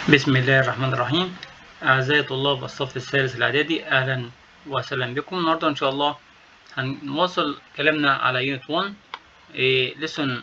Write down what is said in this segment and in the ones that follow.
بسم الله الرحمن الرحيم أعزائي طلاب الصف الثالث الإعدادي أهلا وسهلا بكم النهاردة إن شاء الله هنواصل كلامنا على يونت 1 لسون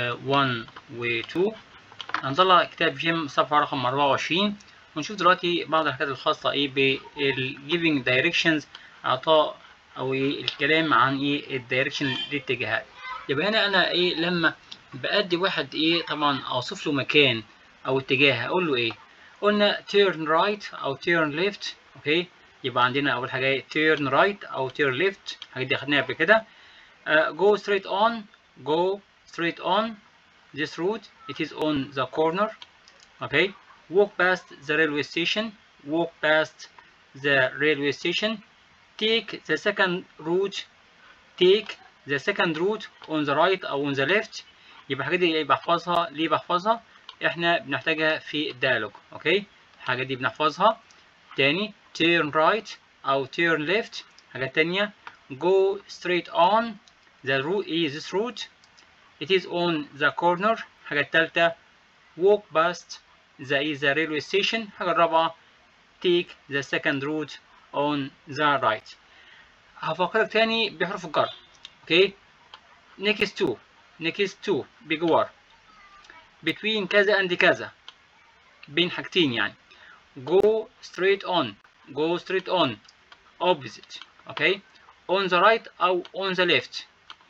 1 و 2 هنطلع كتاب جيم صفحة رقم 24 ونشوف دلوقتي بعض الحاجات الخاصة إيه بال giving directions إعطاء أو إيه الكلام عن إيه الدايركشن الاتجاهات يبقى هنا أنا إيه لما بأدي واحد إيه طبعا أوصف له مكان أو اتجاه أقول له إيه قلنا turn right أو turn left أوكي يبقى عندنا أول حاجة turn right أو turn left الحاجات دي خدناها قبل كده uh, go straight on go straight on this route it is on the corner okay walk past the railway station walk past the railway station take the second route take the second route on the right أو on the left يبقى الحاجات دي بحفظها ليه بحفظها احنا بنحتاجها في الديالوج اوكي الحاجة دي بنحفظها تاني turn right او turn left حاجة تانية go straight on the route is this route it is on the corner حاجة التالتة walk past the is the railway station حاجة الرابعة take the second route on the right هفكرك تاني بحروف الجر اوكي next to next to بجوار between كذا and كذا بين حاجتين يعني go straight on go straight on opposite okay on the right أو on the left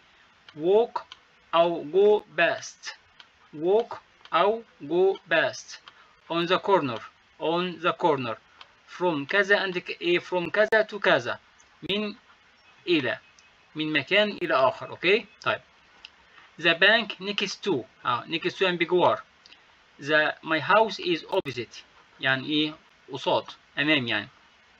walk أو go past walk أو go past on the corner on the corner from كذا and ك- from كذا to كذا من إلى من مكان إلى آخر أوكي طيب the bank next to اه next to يعني بجوار the my house is opposite يعني ايه قصاد امام يعني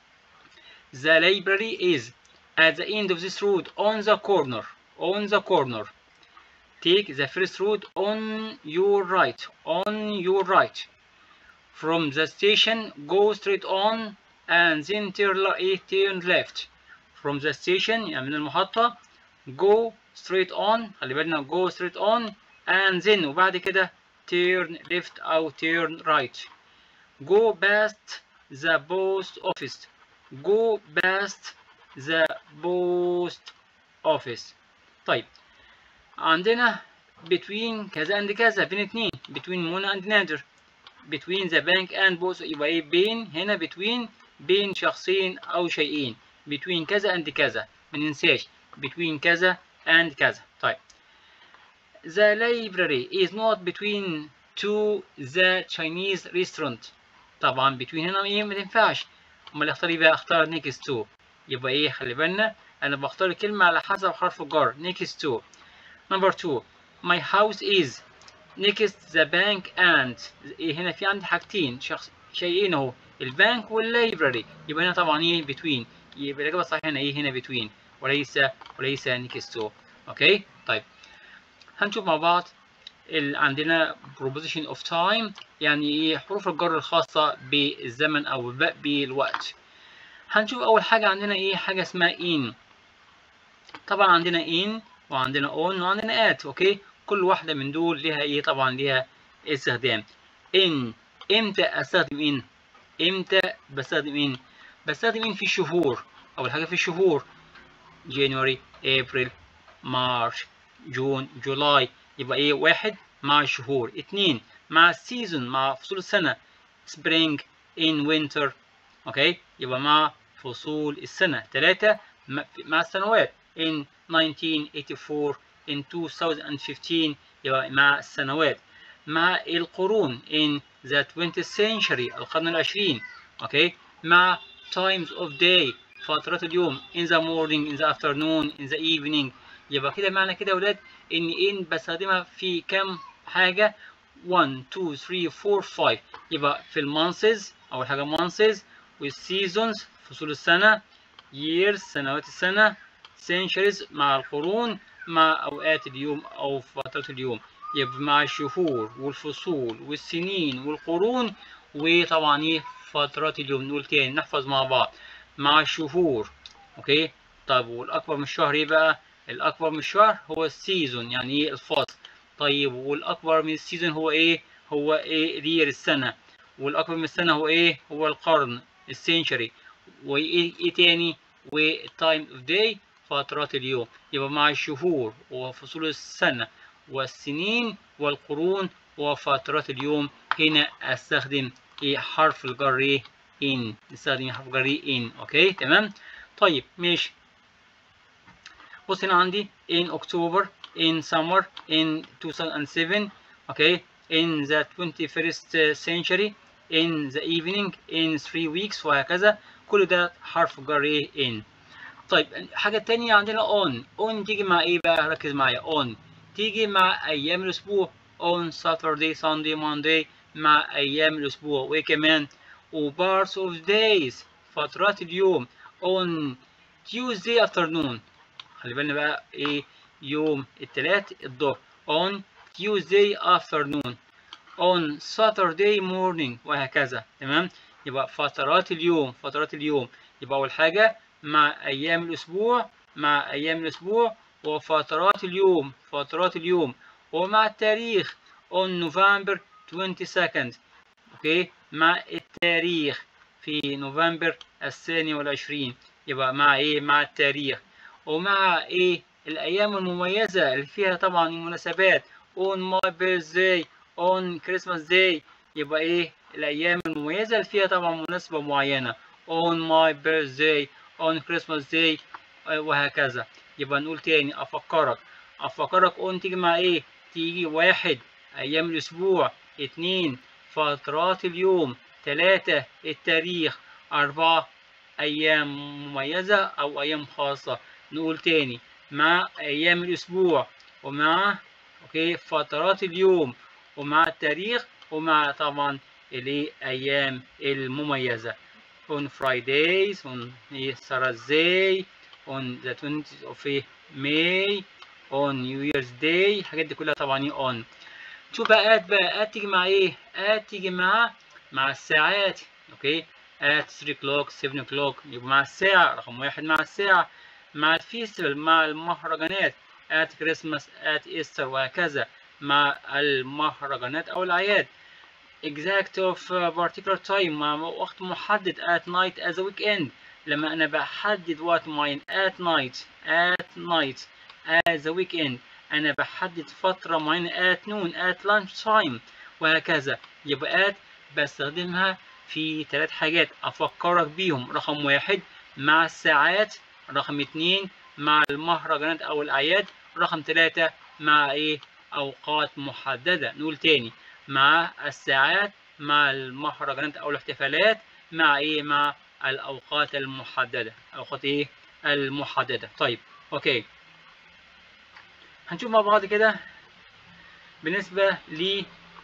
the library is at the end of this road on the corner on the corner take the first road on your right on your right from the station go straight on and then turn, le- turn left from the station يعني من المحطة go straight on خلي بالنا go straight on and then وبعد كده turn left أو turn right go past the post office go past the post office طيب عندنا between كذا and كذا بين اتنين between منى and نادر between the bank and post يبقى ايه بين هنا between بين شخصين أو شيئين between كذا and كذا ما ننساش between كذا and كذا طيب the library is not between two the Chinese restaurant طبعا between هنا ايه ما تنفعش امال اختار ايه بقى اختار next to يبقى ايه خلي بالنا انا بختار الكلمة على حسب حرف الجر next to number two my house is next the bank and إيه هنا في عندي حاجتين شخص شيئين اهو البنك واللايبراري يبقى هنا طبعا ايه between يبقى الإجابة الصحيحة هنا ايه هنا between وليس وليس next to اوكي طيب هنشوف مع بعض ال... عندنا proposition of time يعني ايه حروف الجر الخاصة بالزمن او ب- بالوقت هنشوف اول حاجة عندنا ايه حاجة اسمها in طبعا عندنا in وعندنا on وعندنا at اوكي كل واحدة من دول ليها ايه طبعا ليها استخدام in امتى استخدم in امتى بستخدم in بستخدم in في الشهور اول حاجة في الشهور January April March جون جولاي يبقى ايه واحد مع الشهور اتنين مع السيزون مع فصول السنة spring in winter اوكي يبقى مع فصول السنة تلاتة م- مع السنوات in 1984 in 2015 يبقى مع السنوات مع القرون in the 20th century القرن العشرين اوكي مع times of day فترات اليوم in the morning in the afternoon in the evening يبقى كده معنى كده يا ولاد ان ان بستخدمها في كام حاجة 1 2 3 4 5 يبقى في المانسز اول حاجة months والسيزونز فصول السنة years سنوات السنة centuries مع القرون مع اوقات اليوم او فترات اليوم يبقى مع الشهور والفصول والسنين والقرون وطبعا ايه فترات اليوم نقول تاني نحفظ مع بعض مع الشهور اوكي طيب والاكبر من الشهر ايه بقى الاكبر من الشهر هو السيزون يعني ايه الفصل طيب والاكبر من السيزون هو ايه هو ايه الير السنه والاكبر من السنه هو ايه هو القرن السنشري وايه إيه تاني والتايم اوف داي فترات اليوم يبقى مع الشهور وفصول السنه والسنين والقرون وفترات اليوم هنا استخدم ايه حرف الجر ايه ان نستخدم حرف الجر ان اوكي تمام طيب ماشي بص هنا عندي in October in summer in 2007 okay in the 21st century in the evening in three weeks وهكذا كل ده حرف جر ايه in طيب حاجة تانية عندنا on on تيجي مع ايه بقى ركز معايا on تيجي مع ايام الاسبوع on Saturday Sunday Monday مع ايام الاسبوع وايه كمان و parts of days فترات اليوم on Tuesday afternoon خلي بالنا بقى ايه يوم الثلاث الظهر on Tuesday afternoon on Saturday morning وهكذا تمام يبقى فترات اليوم فترات اليوم يبقى أول حاجة مع أيام الأسبوع مع أيام الأسبوع وفترات اليوم فترات اليوم ومع التاريخ on November 22nd أوكي مع التاريخ في نوفمبر الثاني والعشرين يبقى مع إيه مع التاريخ ومع إيه الأيام المميزة اللي فيها طبعا المناسبات on my birthday on Christmas day يبقى إيه الأيام المميزة اللي فيها طبعا مناسبة معينة on my birthday on Christmas day وهكذا يبقى نقول تاني أفكرك أفكرك on تيجي مع إيه تيجي واحد أيام الأسبوع اتنين فترات اليوم تلاتة التاريخ أربعة أيام مميزة أو أيام خاصة نقول تاني مع أيام الأسبوع ومع أوكي فترات اليوم ومع التاريخ ومع طبعا الأيام المميزة on Fridays on Thursday on the 20th of May on New Year's Day الحاجات دي كلها طبعا on شوف بقى آت بقى آت تيجي مع إيه؟ آت تيجي مع مع الساعات أوكي at 3 o'clock 7 o'clock يبقى مع الساعة رقم واحد مع الساعة مع الفيستيفال مع المهرجانات at Christmas at Easter وهكذا مع المهرجانات أو الأعياد exact of particular time مع وقت محدد at night as a weekend لما أنا بحدد وقت معين at night at night as a weekend أنا بحدد فترة معينة at noon at lunch time وهكذا يبقى at بستخدمها في ثلاث حاجات أفكرك بيهم رقم واحد مع الساعات رقم اتنين مع المهرجانات أو الأعياد رقم ثلاثة مع إيه أوقات محددة نقول تاني مع الساعات مع المهرجانات أو الاحتفالات مع إيه مع الأوقات المحددة أوقات إيه المحددة طيب أوكي هنشوف مع بعض كده بالنسبة ل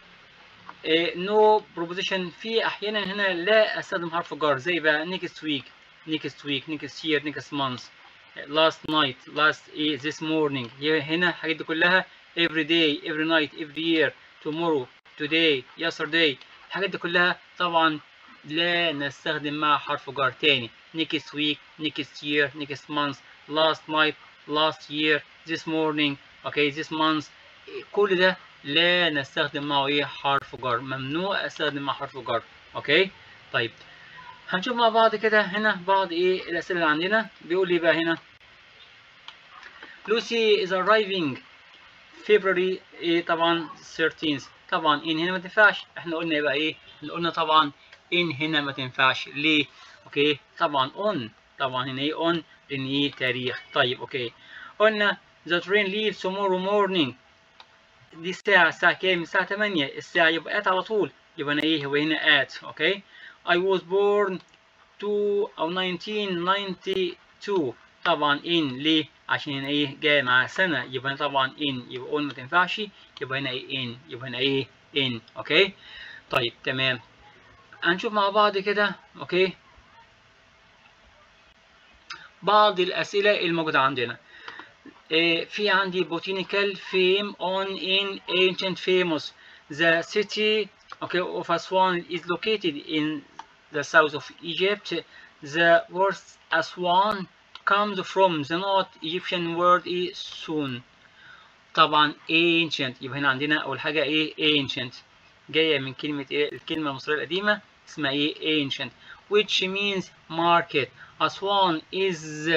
نو بروبوزيشن في احيانا هنا لا استخدم حرف جر زي بقى next week next week next year next month last night last ايه this morning هنا الحاجات دي كلها every day every night every year tomorrow today yesterday الحاجات دي كلها طبعا لا نستخدم مع حرف جر تاني next week next year next month last night last year this morning okay this month كل ده لا نستخدم معه ايه حرف جر ممنوع استخدم مع حرف جر اوكي طيب هنشوف مع بعض كده هنا بعض ايه الاسئله اللي عندنا بيقول لي بقى هنا لوسي is arriving February ايه طبعا 13th طبعا ان هنا ما تنفعش احنا قلنا يبقى ايه احنا قلنا طبعا ان هنا ما تنفعش ليه اوكي طبعا on طبعا هنا ايه on لان ايه تاريخ طيب اوكي قلنا the train leaves tomorrow morning دي الساعة الساعة كام؟ الساعة 8 الساعة يبقى at على طول يبقى أنا إيه هو هنا at أوكي I was born to أو 1992 طبعا in ليه؟ عشان هنا إيه جاي مع سنة يبقى هنا طبعا in يبقى on ما تنفعش يبقى هنا إيه in يبقى هنا إيه in أوكي طيب تمام هنشوف مع بعض كده أوكي بعض الأسئلة الموجودة عندنا في عندي botanical fame on in ancient famous the city okay, of Aswan is located in the south of Egypt the word Aswan comes from the North Egyptian word is soon طبعا ancient يبقى هنا عندنا أول حاجة إيه ancient جايه من كلمه ايه الكلمه المصريه القديمه اسمها ايه ancient which means market أسوان is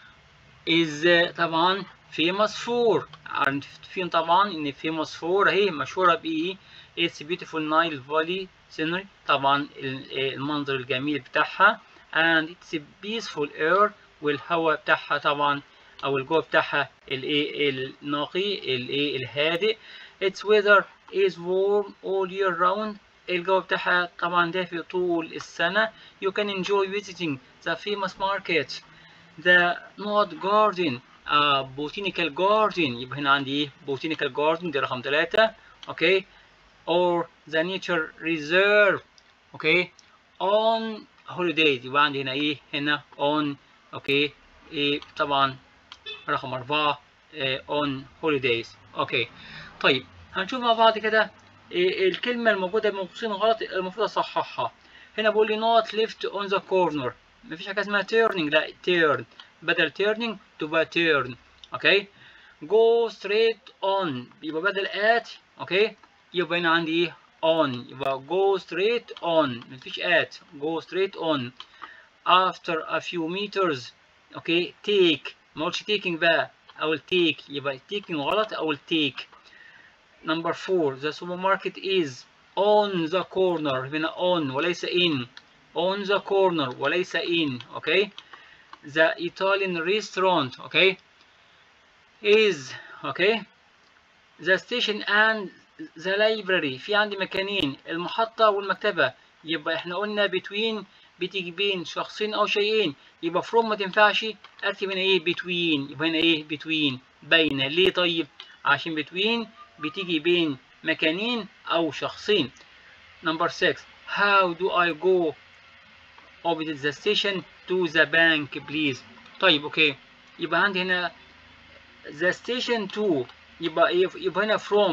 is طبعا famous for عارفين طبعا ان famous for اهي مشهوره بايه it's beautiful Nile Valley scenery طبعا المنظر الجميل بتاعها and it's a peaceful air والهواء بتاعها طبعا او الجو بتاعها الايه النقي الايه الهادئ its weather is warm all year round الجو بتاعها طبعا دافئ طول السنة you can enjoy visiting the famous market the Nod garden uh, botanical garden يبقى هنا عندي ايه botanical garden دي رقم ثلاثة اوكي or the nature reserve اوكي on holidays يبقى عندي هنا ايه هنا on اوكي ايه طبعا رقم أربعة إيه on holidays اوكي طيب هنشوف مع بعض كده إيه الكلمة الموجودة بمقصين غلط المفروض أصححها هنا بقول لي not left on the corner مفيش حاجة اسمها turning لا turn بدل turning تبقى turn اوكي go straight on يبقى بدل at اوكي يبقى هنا عندي ايه on يبقى go straight on مفيش at go straight on after a few meters اوكي take ما قلتش taking بقى او take يبقى taking غلط او take number four the supermarket is on the corner هنا on وليس in on the corner وليس in okay the Italian restaurant okay is okay the station and the library في عندي مكانين المحطة والمكتبة يبقى احنا قلنا between بتيجي بين شخصين او شيئين يبقى from ما تنفعش اكتب هنا ايه between يبقى هنا ايه between بين ليه طيب عشان between بتيجي بين مكانين او شخصين number 6 how do I go opposite the station to the bank please طيب اوكي يبقى عندي هنا the station to يبقى ايه يبقى هنا from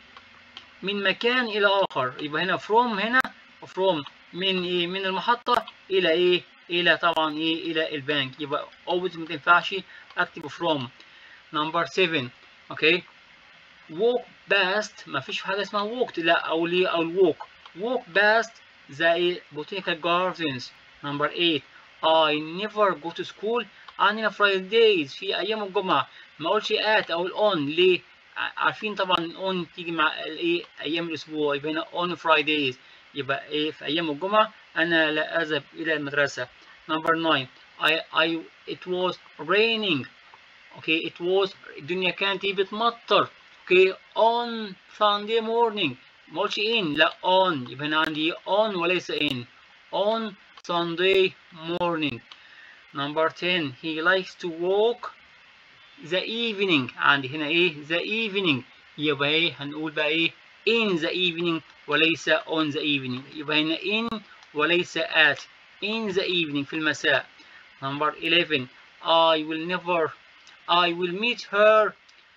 من مكان الى اخر يبقى هنا from هنا from من ايه من المحطة الى ايه الى طبعا ايه الى البنك يبقى always ما تنفعش اكتب from number 7 اوكي walk past ما فيش حاجة اسمها walked لا او ليه او walk walk past the botanical gardens number 8 I never go to school عندنا Fridays في ايام الجمعة ما اقولش at او on ليه عارفين طبعا on تيجي مع الايه ايام الاسبوع يبقى هنا on Fridays يبقى ايه في ايام الجمعة انا لا اذهب الى المدرسة number 9 I I it was raining okay it was الدنيا كانت ايه بتمطر okay on Sunday morning ما قلتش in لا on يبقى هنا عندي on وليس in on Sunday morning number 10 he likes to walk the evening عندي هنا ايه the evening يبقى ايه هنقول بقى ايه in the evening وليس on the evening يبقى هنا in وليس at in the evening في المساء number 11 I will never I will meet her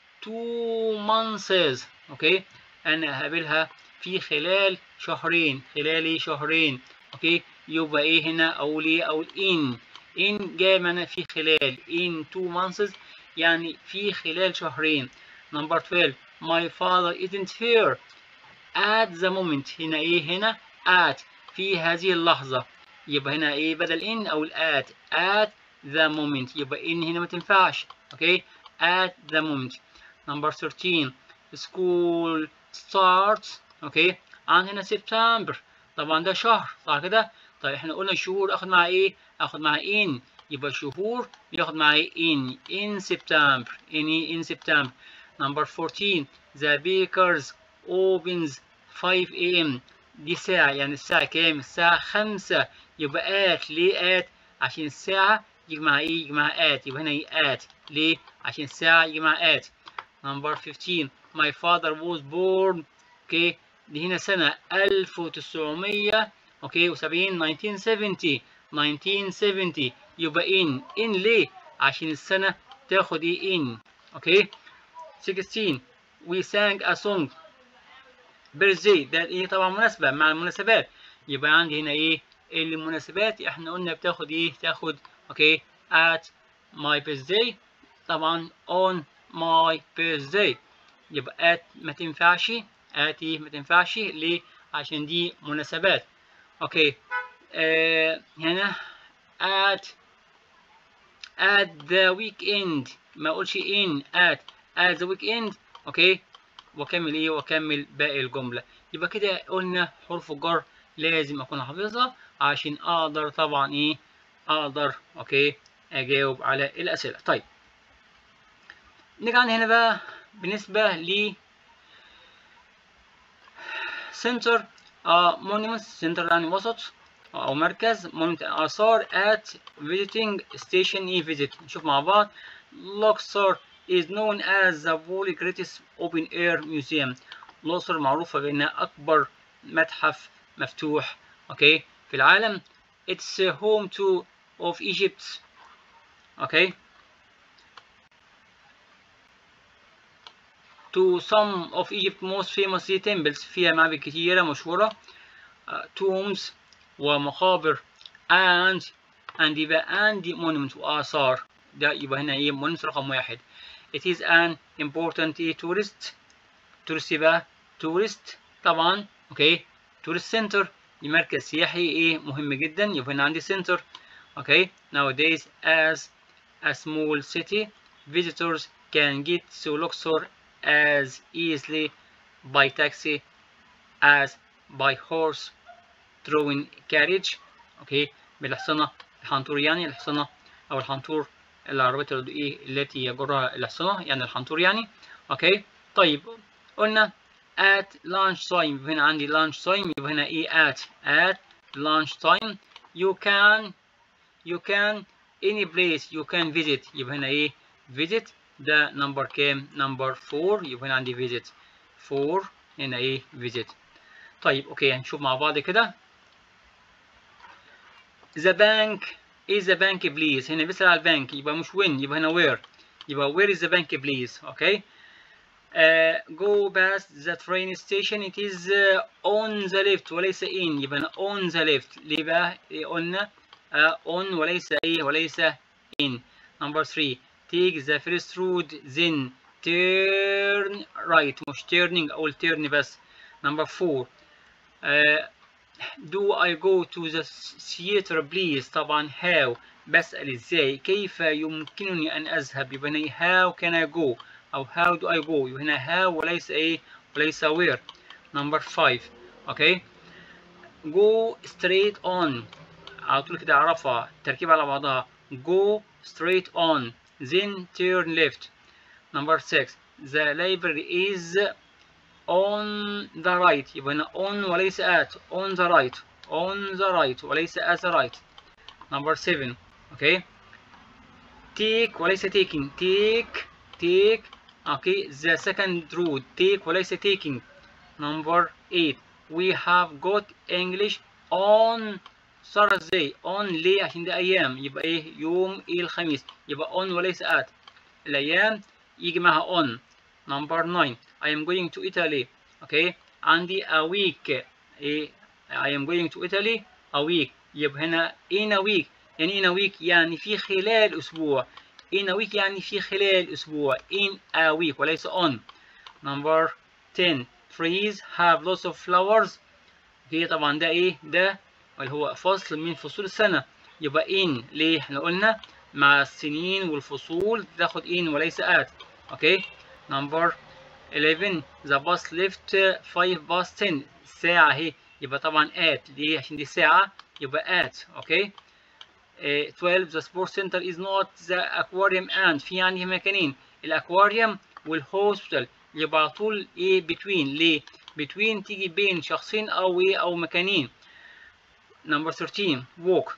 two months اوكي انا هقابلها في خلال شهرين خلال شهرين اوكي يبقى ايه هنا اقول ايه اقول in in جاي معنا في خلال in two months يعني في خلال شهرين number 12 my father isn't here at the moment هنا ايه هنا at في هذه اللحظة يبقى هنا ايه بدل in او at at the moment يبقى in هنا ما تنفعش اوكي at the moment number 13 school starts اوكي عن هنا سبتمبر طبعا ده شهر صح كده طيب احنا قلنا الشهور اخد معاها ايه اخد معاها in يبقى شهور بياخد معايا in in September in in September number 14 the bakers opens 5 a.m. دي ساعة يعني الساعة كام الساعة 5 يبقى at ليه at عشان الساعة يجي معاها ايه يجي معاها at يبقى هنا ايه at ليه عشان الساعة يجي معاها at number 15 my father was born اوكي دي هنا سنة 1900 اوكي و70 1970 1970 يبقى in in ليه عشان السنة تاخد ايه in اوكي 16 we sang a song birthday ده ايه طبعا مناسبة مع المناسبات يبقى عندي هنا ايه المناسبات احنا قلنا بتاخد ايه تاخد اوكي at my birthday طبعا on my birthday يبقى at ما تنفعش at ايه ما تنفعش ليه عشان دي مناسبات اوكي آه هنا at at the weekend ما اقولش in at at the weekend اوكي واكمل ايه واكمل باقي الجمله يبقى كده قلنا حروف الجر لازم اكون حافظها عشان اقدر طبعا ايه اقدر اوكي اجاوب على الاسئله طيب نرجع هنا بقى بالنسبه ل سنتر مونيمنت سنتر يعني وسط او مركز مونيمنت اثار at visiting station e visit نشوف مع بعض Luxor is known as the world's greatest open air museum الأقصر معروفة بأنها أكبر متحف مفتوح أوكي في العالم it's home to of Egypt أوكي to some of Egypt's most famous temples فيها معابد كتيرة مشهورة uh, tombs ومقابر and and يبقى and monuments وآثار ده يبقى هنا إيه monument رقم واحد it is an important tourist tourist يبقى tourist طبعا اوكي tourist center مركز سياحي ايه مهم جدا يبقى هنا عندي center اوكي nowadays as a small city visitors can get to Luxor as easily by taxi as by horse drawing carriage اوكي بالحصنة الحنطور يعني الحصنة او الحنطور العربية ايه التي يجرها الحصنة يعني الحنطور يعني اوكي طيب قلنا at lunch time يبقى هنا عندي lunch time يبقى هنا ايه at at lunch time you can you can any place you can visit يبقى هنا ايه visit ده نمبر كام نمبر 4 يبقى هنا عندي visit 4 هنا ايه visit طيب اوكي هنشوف مع بعض كده the bank is the bank please هنا بيسأل على البنك يبقى مش when يبقى هنا where يبقى where is the bank please اوكي Uh, go past the train station it is uh, on the left وليس in يبقى on the left ليه بقى قلنا uh, on وليس ايه وليس in number 3 take the first road then turn right مش turning او turn بس number 4 uh, do I go to the theater please طبعا how بسأل ازاي كيف يمكنني ان اذهب يبقى how can I go او how do I go يبقى هنا how وليس ايه وليس where number 5 اوكي go straight on على طول كده اعرفها تركيب على بعضها go straight on then turn left number 6 the library is on the right يبقى هنا on وليس at on the right on the right وليس at the right number 7 اوكي take وليس taking take take okay the second road take وليس taking number 8 we have got English on Thursday on ليه عشان ده أيام يبقى إيه يوم إيه الخميس يبقى on وليس at الأيام يجي معها on number 9 I am going to Italy okay عندي a week إيه I am going to Italy a week يبقى هنا in a week يعني in a week يعني في خلال أسبوع in a week يعني في خلال أسبوع in a week وليس on number 10 trees have lots of flowers هي طبعا ده ايه ده اللي هو فصل من فصول السنة يبقى in ليه احنا قلنا مع السنين والفصول تاخد in وليس at اوكي number 11 the bus left 5 past 10 الساعة اهي يبقى طبعا at ليه عشان دي ساعة يبقى at اوكي 12 the sports center is not the aquarium and في يعني مكانين الاكواريوم والهوسبيتال يبقى على طول ايه between ليه between تيجي بين شخصين او ايه او مكانين number 13 walk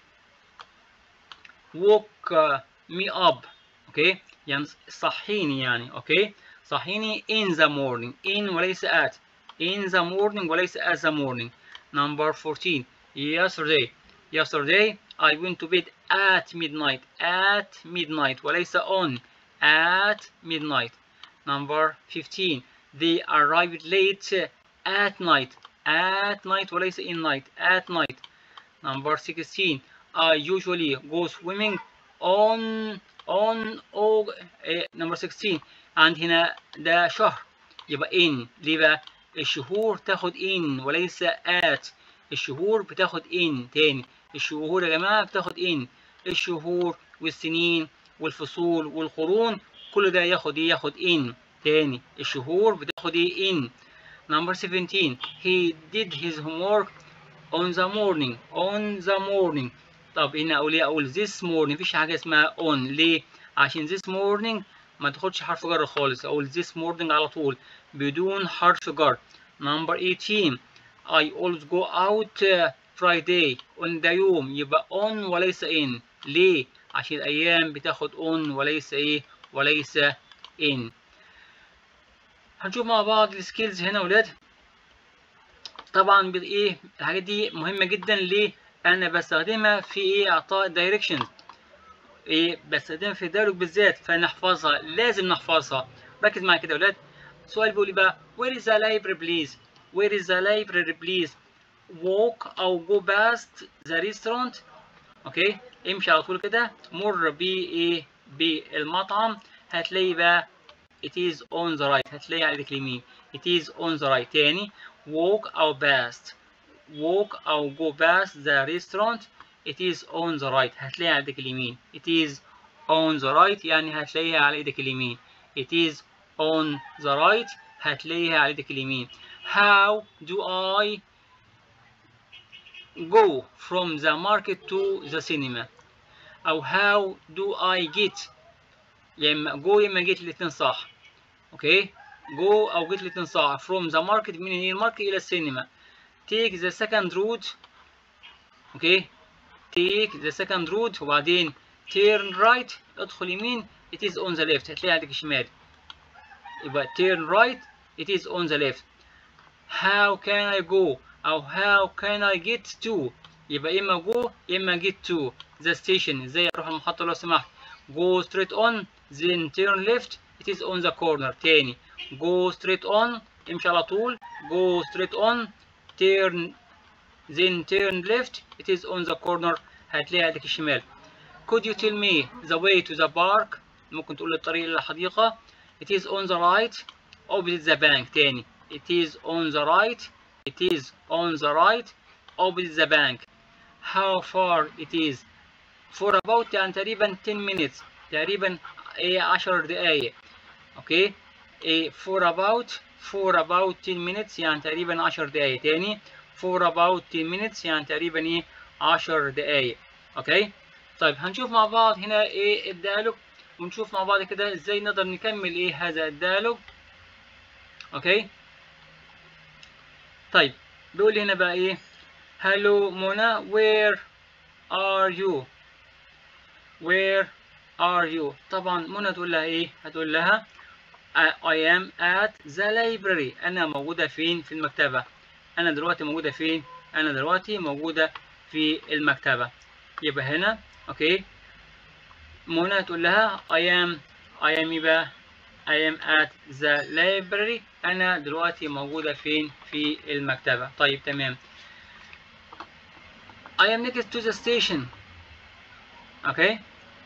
walk uh, me up اوكي يعني صحيني يعني اوكي صحيني in the morning in وليس at in the morning وليس at the morning number 14 yesterday yesterday I went to bed at midnight at midnight وليس on at midnight number 15 they arrived late at night at night وليس in night at night number 16 I usually go swimming on on oh, eh, number 16 and هنا ده شهر يبقى in ليه بقى الشهور تاخد ان وليس at الشهور بتاخد ان تاني الشهور يا جماعة بتاخد ان الشهور والسنين والفصول والقرون كل ده ياخد ايه ياخد ان تاني الشهور بتاخد ايه ان number 17 he did his homework on the morning on the morning طب هنا اقول ايه اقول this morning مفيش حاجه اسمها on ليه عشان this morning ما تاخدش حرف جر خالص اقول this morning على طول بدون حرف جر number 18 I always go out uh, Friday on the يوم يبقى on وليس in ليه عشان الايام بتاخد on وليس ايه وليس in هنشوف مع بعض السكيلز هنا يا ولاد طبعا بايه الحاجات دي مهمه جدا ليه انا بستخدمها في ايه اعطاء دايركشن ايه بستخدمها في الدايلوج بالذات فنحفظها لازم نحفظها ركز معايا كده يا ولاد السؤال بيقول لي بقى where is the library please where is the library please walk او go past the restaurant اوكي امشي على طول كده مر بايه بالمطعم هتلاقي بقى it is on the right هتلاقي على ايدك اليمين it is on the right تاني walk او past walk او go past the restaurant it is on the right هتلاقي على ايدك اليمين it is on the right يعني هتلاقيها على ايدك اليمين it is on the right هتلاقيها على ايدك اليمين how do I go from the market to the cinema أو how do I get يا إما go يا إما get الاتنين صح أوكي go أو get الاتنين صح from the market من هي الماركت إلى السينما take the second route أوكي take the second route وبعدين turn right ادخل يمين it is on the left هتلاقي عندك الشمال يبقى turn right it is on the left how can I go أو how can I get to يبقى إما go إما get to the station إزاي أروح المحطة لو سمحت go straight on then turn left it is on the corner تاني go straight on امشي على طول go straight on turn then turn left it is on the corner هتلاقي عندك الشمال could you tell me the way to the park ممكن تقول لي الطريق للحديقة it is on the right opposite the bank تاني it is on the right it is on the right opposite the bank how far it is for about يعني تقريبا 10 minutes تقريبا ايه 10 دقايق اوكي ايه for about for about 10 minutes يعني تقريبا 10 دقايق تاني for about 10 minutes يعني تقريبا ايه 10 دقايق اوكي طيب هنشوف مع بعض هنا ايه الديالوج ونشوف مع بعض كده ازاي نقدر نكمل ايه هذا الديالوج اوكي طيب بيقول لي هنا بقى ايه hello منى where are you where are you طبعا منى تقول لها ايه هتقول لها I am at the library انا موجودة فين في المكتبة انا دلوقتي موجودة فين انا دلوقتي موجودة في المكتبة يبقى هنا اوكي منى تقول لها I am I am يبقى I am at the library أنا دلوقتي موجودة فين في المكتبة طيب تمام I am next to the station أوكي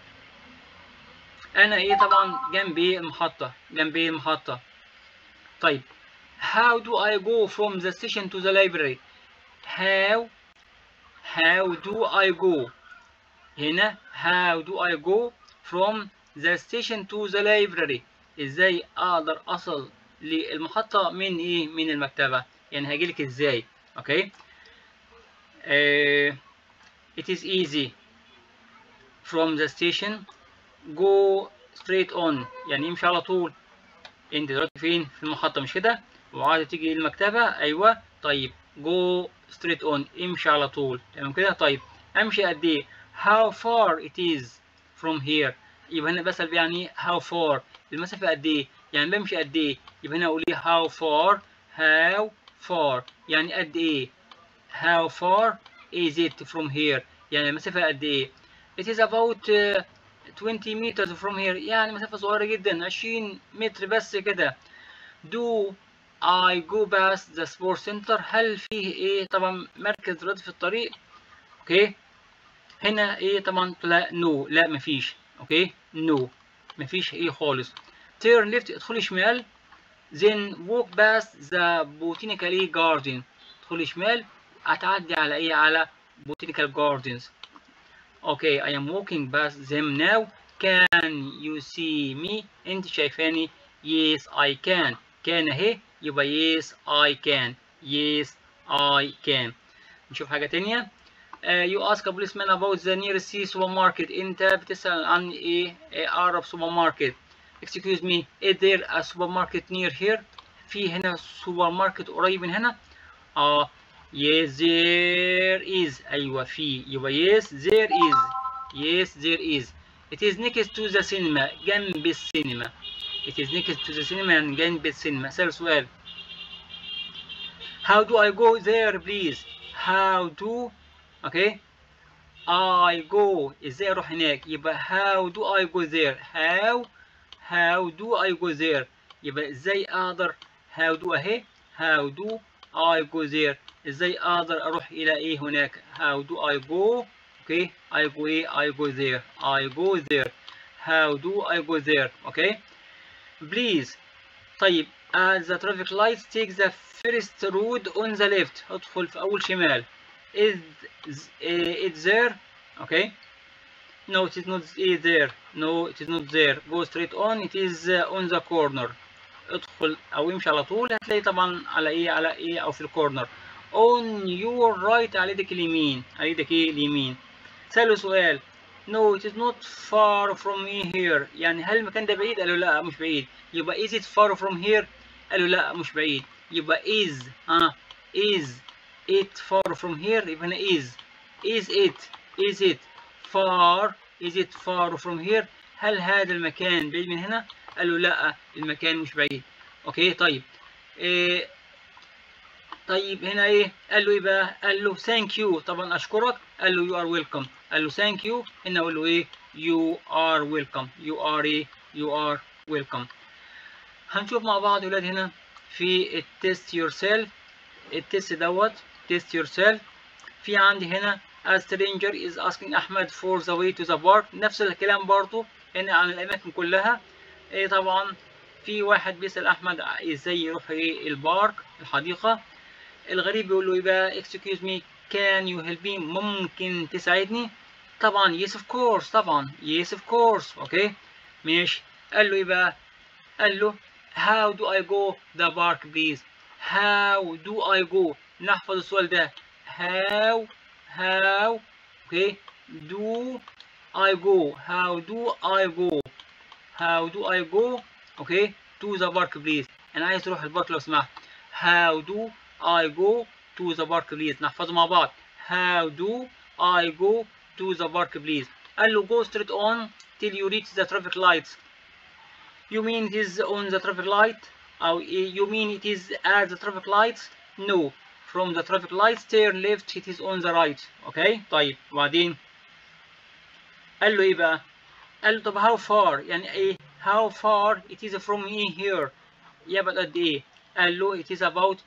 أنا إيه طبعا جنبي المحطة جنبي المحطة طيب How do I go from the station to the library How How do I go هنا How do I go from the station to the library ازاي اقدر اصل للمحطة من ايه من المكتبة يعني هجيلك ازاي اوكي uh, it is easy from the station go straight on يعني امشي على طول انت دلوقتي فين في المحطة مش كده وعايزة تيجي المكتبة ايوه طيب go straight on امشي على طول تمام كده طيب امشي قد ايه how far it is from here يبقى هنا بسأل يعني how far المسافة قد ايه يعني بمشي قد ايه يبقى هنا اقول ايه how far how far يعني قد ايه how far is it from here يعني المسافة قد ايه it is about uh, 20 meters from here يعني مسافة صغيرة جدا 20 متر بس كده do I go past the sports center هل فيه ايه طبعا مركز رياضي في الطريق اوكي هنا ايه طبعا لا نو no. لا مفيش اوكي نو no. مفيش ايه خالص turn left ادخلي شمال then walk past the botanical garden ادخلي شمال هتعدي على ايه على botanical gardens okay I am walking past them now can you see me انت شايفاني yes I can كان اهي يبقى yes I can yes I can نشوف حاجة تانية uh, you ask a policeman about the nearest supermarket انت بتسأل عن ايه اقرب سوبر ماركت excuse me is there a supermarket near here في هنا سوبر ماركت قريب من هنا اه uh, yes there is ايوه في يبقى yes there is yes there is it is next to the cinema جنب السينما it is next to the cinema يعني جنب السينما سأل سؤال how do I go there please how do okay I go ازاي اروح هناك يبقى how do I go there how how do I go there يبقى ازاي اقدر how do اهي how do I go there ازاي اقدر اروح الى ايه هناك how do I go okay I go ايه I go there I go there how do I go there okay please طيب as the traffic lights take the first road on the left ادخل في اول شمال is it there okay no it is not there no it is not there go straight on it is on the corner ادخل او امشي على طول هتلاقي طبعا على ايه على ايه او في الكورنر on your right على ايدك اليمين على ايدك ايه اليمين سأله سؤال no it is not far from me here يعني هل المكان ده بعيد قال له لا مش بعيد يبقى is it far from here قال له لا مش بعيد يبقى is ها is it far from here يبقى هنا is is it is it far is it far from here هل هذا المكان بعيد من هنا قال له لا المكان مش بعيد اوكي طيب إيه طيب هنا ايه قال له ايه بقى قال له ثانك يو طبعا اشكرك قال له يو ار ويلكم قال له ثانك يو هنا اقول له ايه يو ار ويلكم يو ار ايه يو ار ويلكم هنشوف مع بعض يا ولاد هنا في التست يور سيلف التست دوت تيست يور سيلف في عندي هنا a stranger is asking احمد for the way to the park نفس الكلام برضو هنا عن الاماكن كلها إيه طبعا في واحد بيسأل احمد ازاي يروح ايه البارك الحديقة الغريب بيقول له ايه بقى excuse me can you help me ممكن تساعدني طبعا yes of course طبعا yes of course اوكي ماشي قال له ايه بقى قال له how do I go the park please how do I go نحفظ السؤال ده how how okay do I go how do I go how do I go okay to the park please انا عايز اروح البارك لو سمحت how do I go to the park please نحفظه مع بعض how do I go to the park please قال له go straight on till you reach the traffic lights you mean it is on the traffic light أو you mean it is at the traffic lights no from the traffic lights turn left it is on the right okay طيب وبعدين قال له ايه بقى قال له طب how far يعني ايه how far it is from me here يبقى قد ايه قال له it is about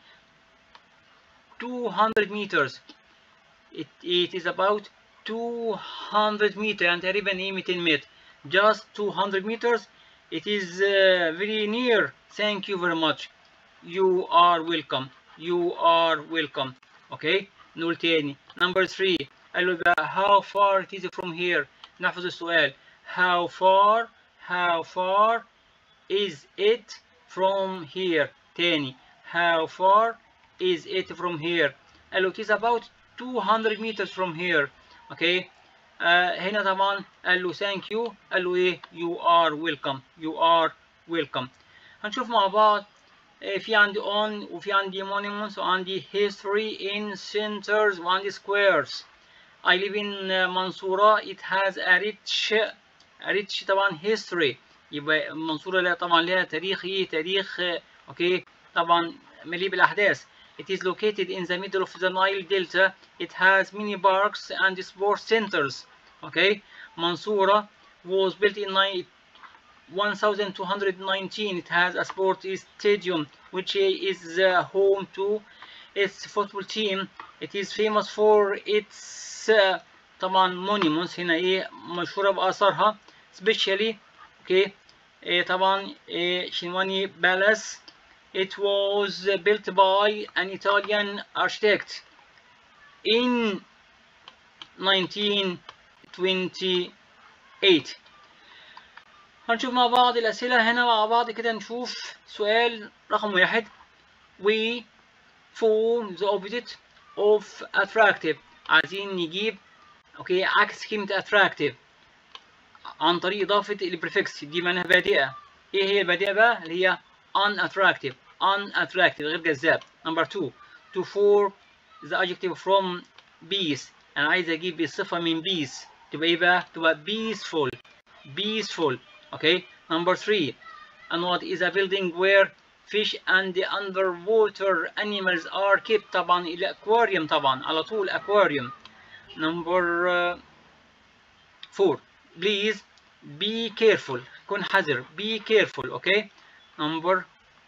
200 meters it, it is about 200 meter يعني تقريبا ايه 200 متر just 200 meters it is uh, very near thank you very much you are welcome you are welcome okay نقول تاني number 3 قال له بقى how far it is from here نحفظ السؤال how far how far is it from here تاني how far is it from here قال له it is about 200 meters from here okay آه هنا طبعا قال له thank you قال له ايه you are welcome you are welcome هنشوف مع بعض في عندي on وفي عندي monuments وعندي history in centers وعندي squares I live in منصورة it has a rich a rich طبعا history يبقى المنصورة لها طبعا لها تاريخ ايه تاريخ اوكي طبعا مليء بالأحداث It is located in the middle of the Nile Delta. It has many parks and sports centers. Okay, Mansoura was built in 1219. It has a sports stadium which is uh, home to its football team. It is famous for its uh, طبعا monuments هنا ايه مشهورة بآثارها especially okay إيه طبعا إيه شنواني بالاس it was built by an Italian architect in 1928 هنشوف مع بعض الأسئلة هنا مع بعض كده نشوف سؤال رقم واحد we form the opposite of attractive عايزين نجيب اوكي عكس كلمة attractive عن طريق إضافة البريفكس دي معناها بادئة إيه هي البادئة بقى اللي هي unattractive unattractive غير جذاب number two to form the adjective from peace أنا عايز أجيب الصفة من peace تبقى إيه بقى تبقى peaceful peaceful okay number three and what is a building where fish and the underwater animals are kept طبعا الاكواريوم طبعا على طول aquarium number uh, four please be careful كن حذر be careful okay number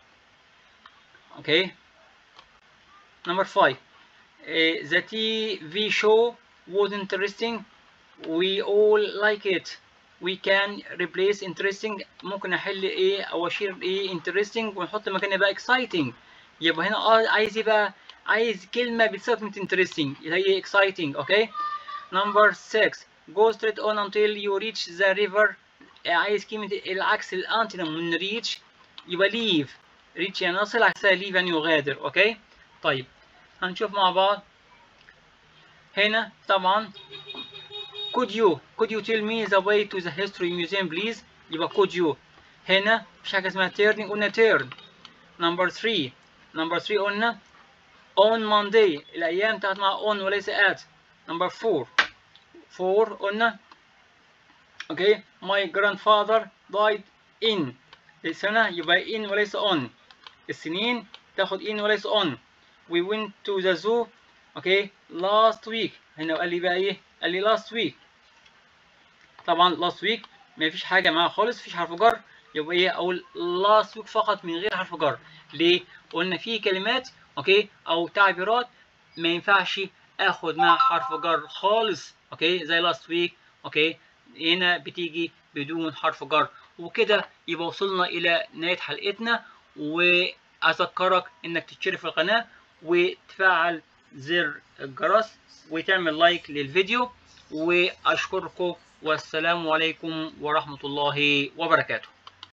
okay number five uh, the TV show was interesting we all like it we can replace interesting ممكن احل ايه او اشيل ايه interesting ونحط مكانها بقى exciting يبقى هنا اه عايز ايه بقى عايز كلمه بتصيغه من interesting اللي هي exciting اوكي number 6 go straight on until you reach the river عايز كلمه العكس الانتونيم من reach يبقى leave reach يعني نصل عكسها leave يعني يغادر اوكي طيب هنشوف مع بعض هنا طبعا could you could you tell me the way to the history museum please يبقى could you هنا مفيش حاجه اسمها turning قلنا turn number 3 number 3 قلنا on Monday الايام بتاعت مع on وليس at number 4 4 قلنا okay my grandfather died in السنه يبقى in وليس on السنين تاخد in وليس on we went to the zoo okay last week هنا قال لي بقى ايه قال لي last week طبعا last week ما فيش حاجه معاها خالص مفيش حرف جر يبقى ايه اقول last week فقط من غير حرف جر ليه قلنا في كلمات اوكي او تعبيرات ما ينفعش اخد معاها حرف جر خالص اوكي زي last week اوكي هنا بتيجي بدون حرف جر وكده يبقى وصلنا الى نهايه حلقتنا واذكرك انك تشترك في القناه وتفعل زر الجرس وتعمل لايك للفيديو واشكركم والسلام عليكم ورحمه الله وبركاته